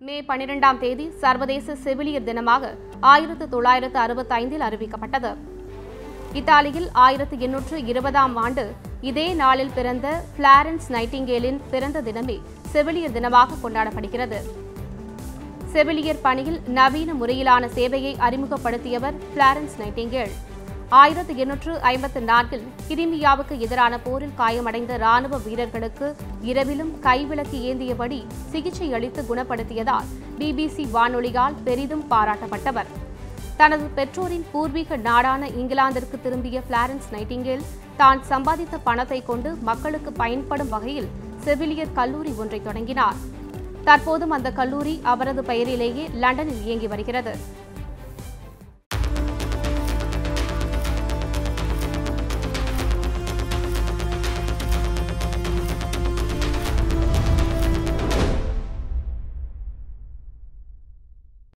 மே பனிரெண்டாம் தேதி சர்வதேச செவிலியர் தினமாக ஆயிரத்து தொள்ளாயிரத்து அறுபத்தைந்தில் அறிவிக்கப்பட்டது இத்தாலியில் ஆயிரத்து எண்ணூற்று இருபதாம் ஆண்டு இதே நாளில் பிறந்த பிளாரன்ஸ் நைட்டிங்கேலின் பிறந்த தினமே செவிலியர் தினமாக கொண்டாடப்படுகிறது செவிலியர் பணியில் நவீன முறையிலான சேவையை அறிமுகப்படுத்தியவர் பிளாரன்ஸ் நைட்டிங்கேல் ஆயிரத்து எண்ணூற்று ஐம்பத்து நான்கில் கிரிமியாவுக்கு எதிரான போரில் காயமடைந்த ராணுவ வீரர்களுக்கு இரவிலும் கைவிளக்கு ஏந்தியபடி சிகிச்சை அளித்து குணப்படுத்தியதால் பிபிசி வானொலியால் பெரிதும் பாராட்டப்பட்டவர் தனது பெற்றோரின் பூர்வீக நாடான இங்கிலாந்திற்கு திரும்பிய பிளாரன்ஸ் நைட்டிங்கேல் தான் சம்பாதித்த பணத்தை கொண்டு மக்களுக்கு பயன்படும் வகையில் செவிலியர் கல்லூரி ஒன்றை தொடங்கினார் தற்போதும் அந்த கல்லூரி அவரது பெயரிலேயே லண்டனில் இயங்கி வருகிறது